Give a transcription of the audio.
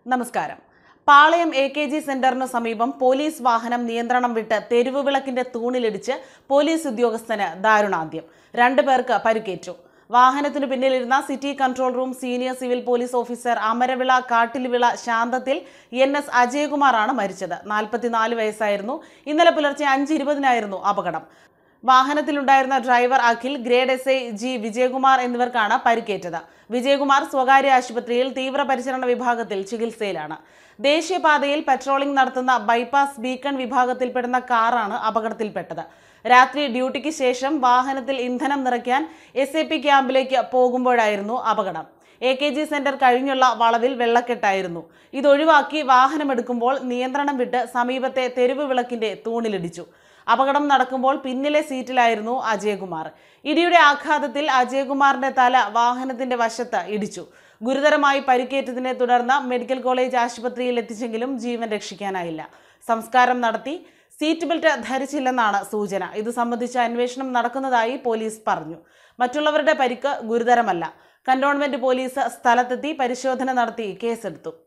നമസ്കാരം Palayam A K G സെന്ററിനു സമീപം പോലീസ് വാഹനം നിയന്ത്രണം വിട്ട് തെരുവ് വിളക്കിന്റെ തൂണിലിടിച്ച് പോലീസ് ഉദ്യോഗസ്ഥന് ദാരുണാന്ത്യം രണ്ടു പേർക്ക് പരിക്കേറ്റു വാഹനത്തിനു പിന്നിലിരുന്ന city control room senior civil police officer Amaravila Kattilvila ശാന്തത്തിൽ എൻ എസ് അജയകുമാറാണ് മരിച്ചത് നാൽപ്പത്തിനാല് വയസ്സായിരുന്നു ഇന്നലെ പുലർച്ചെ അഞ്ച് ഇരുപതിനായിരുന്നു അപകടം വാഹനത്തിലുണ്ടായിരുന്ന driver Akhil grade S I G Vijayakumar എന്നിവർക്കാണ് പരിക്കേറ്റത് വിജയകുമാർ സ്വകാര്യ ആശുപത്രിയിൽ തീവ്രപരിചരണ വിഭാഗത്തിൽ ചികിത്സയിലാണ് ദേശീയപാതയിൽ പട്രോളിംഗ് നടത്തുന്ന ബൈപ്പാസ് ബീക്കൺ വിഭാഗത്തിൽപ്പെടുന്ന കാറാണ് അപകടത്തിൽപ്പെട്ടത് രാത്രി ഡ്യൂട്ടിക്ക് ശേഷം വാഹനത്തിൽ ഇന്ധനം നിറയ്ക്കാൻ എസ് എ പി ക്യാമ്പിലേക്ക് പോകുമ്പോഴായിരുന്നു അപകടം എ കെ ജി സെന്റർ കഴിഞ്ഞുള്ള വളവിൽ വെള്ളക്കെട്ടായിരുന്നു ഇതൊഴിവാക്കി വാഹനമെടുക്കുമ്പോൾ നിയന്ത്രണം വിട്ട് സമീപത്തെ തെരുവ് വിളക്കിന്റെ തൂണിലിടിച്ചു അപകടം നടക്കുമ്പോൾ പിന്നിലെ സീറ്റിലായിരുന്നു അജയകുമാർ ഇടിയുടെ ആഘാതത്തിൽ അജയകുമാറിന്റെ തല വാഹനത്തിന്റെ വശത്ത് ഇടിച്ചു ഗുരുതരമായി പരിക്കേറ്റതിനെ തുടർന്ന് മെഡിക്കൽ കോളേജ് ആശുപത്രിയിൽ എത്തിച്ചെങ്കിലും ജീവൻ രക്ഷിക്കാനായില്ല സംസ്കാരം നടത്തി സീറ്റ് ബെൽറ്റ് ധരിച്ചില്ലെന്നാണ് സൂചന ഇത് സംബന്ധിച്ച് അന്വേഷണം നടക്കുന്നതായി പോലീസ് പറഞ്ഞു മറ്റുള്ളവരുടെ പരിക്ക് ഗുരുതരമല്ല കന്റോൺമെന്റ് പോലീസ് സ്ഥലത്തെത്തി പരിശോധന നടത്തി കേസെടുത്തു